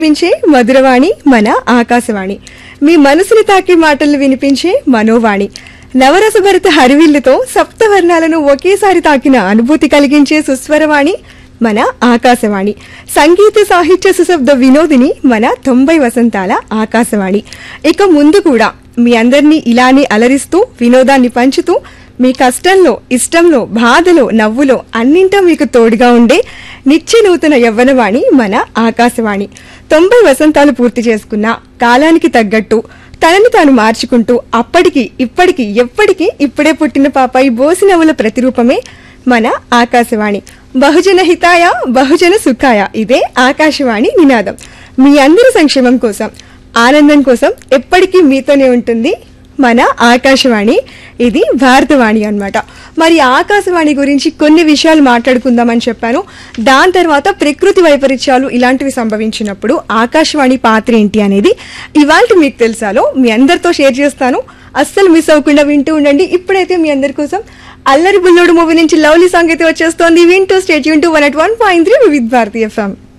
వినిపించే మధురవాణి మన ఆకాశవాణి మీ మనసుని తాకే మాటలు వినిపించే మనోవాణి నవరసభరిత హరివిల్లుతో సప్తవర్ణాలను ఒకేసారి తాకిన అనుభూతి కలిగించే సుస్వరవాణి మన ఆకాశవాణి సంగీత సాహిత్య సుశబ్ద వినోదిని మన తొంభై వసంతాల ఆకాశవాణి ఇక ముందు కూడా మీ అందరినీ ఇలానే అలరిస్తూ వినోదాన్ని పంచుతూ మీ కష్టంలో ఇష్టంలో బాధలో నవ్వులో అన్నింటా మీకు తోడుగా ఉండే నిత్య నూతన యవ్వనవాణి మన ఆకాశవాణి తొంభై వసంతాలు పూర్తి చేసుకున్న కాలానికి తగ్గట్టు తనని తాను మార్చుకుంటూ అప్పటికి ఇప్పటికి ఎప్పటికీ ఇప్పుడే పుట్టిన పాపాయి బోసి నవ్వుల ప్రతిరూపమే మన ఆకాశవాణి బహుజన హితాయ బహుజన సుఖాయ ఇదే ఆకాశవాణి నినాదం మీ అందరి సంక్షేమం కోసం ఆనందం కోసం ఎప్పటికీ మీతోనే ఉంటుంది మన ఆకాశవాణి ఇది భారతవాణి అన్నమాట మరి ఆకాశవాణి గురించి కొన్ని విషయాలు మాట్లాడుకుందామని చెప్పాను దాని తర్వాత ప్రకృతి వైపరీత్యాలు ఇలాంటివి సంభవించినప్పుడు ఆకాశవాణి పాత్ర ఏంటి అనేది ఇవాళ మీకు తెలుసాలో మీ అందరితో షేర్ చేస్తాను అస్సలు మిస్ అవ్వకుండా వింటూ ఉండండి ఇప్పుడైతే మీ అందరి కోసం అల్లరి బుల్లోడు మూవీ నుంచి లవ్లీ సాంగ్ అయితే వచ్చేస్తోంది వింటూ స్టేట్ యూన్ two one at one point three with Bharatiya FM